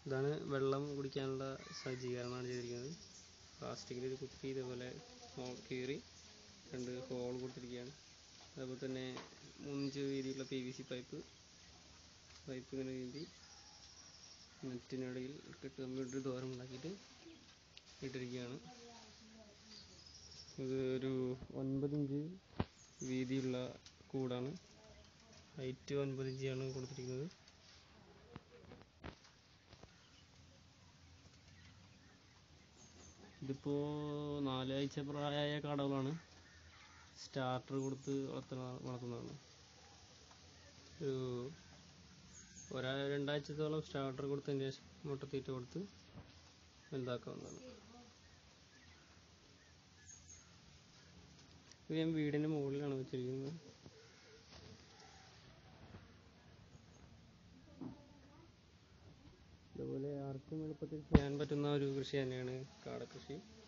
ഇതാണ് വെള്ളം കുടിക്കാനുള്ള സജ്ജീകരണമാണ് ചെയ്തിരിക്കുന്നത് പ്ലാസ്റ്റിക്കിൽ ഒരു കുപ്പി ഇതേപോലെ ഹോൾ കീറി രണ്ട് ഹോൾ കൊടുത്തിരിക്കുകയാണ് അതുപോലെ തന്നെ മൂന്നിഞ്ച് വീതിയുള്ള P V C pipe pipe ഇങ്ങനെ നീന്തി നെറ്റിനിടയിൽ കെട്ട് കമ്പ്യൂട്ടർ ദ്വാരം ഉണ്ടാക്കിയിട്ട് ഇട്ടിരിക്കുകയാണ് ഇത് ഒരു ഒൻപത് ഇഞ്ച് വീതിയുള്ള കൂടാണ് ഹൈറ്റ് ഒൻപത് ഇഞ്ചാണ് കൊടുത്തിരിക്കുന്നത് ഇതിപ്പോൾ നാലാഴ്ച പ്രായമായ കാടകളാണ് സ്റ്റാർട്ടർ കൊടുത്ത് വളർത്തുന്ന വളർത്തുന്നതാണ് ഒരു ഒരാ രണ്ടാഴ്ചത്തോളം സ്റ്റാർട്ടർ കൊടുത്തതിന് ശേഷം മുട്ടത്തീറ്റ കൊടുത്ത് വലുതാക്കാവുന്നതാണ് ഇത് ഞാൻ വീടിൻ്റെ മുകളിലാണ് വെച്ചിരിക്കുന്നത് ഇതുപോലെ ആർക്കും എളുപ്പത്തിൽ ചെയ്യാൻ പറ്റുന്ന ഒരു കൃഷി തന്നെയാണ് കാടക്കൃഷി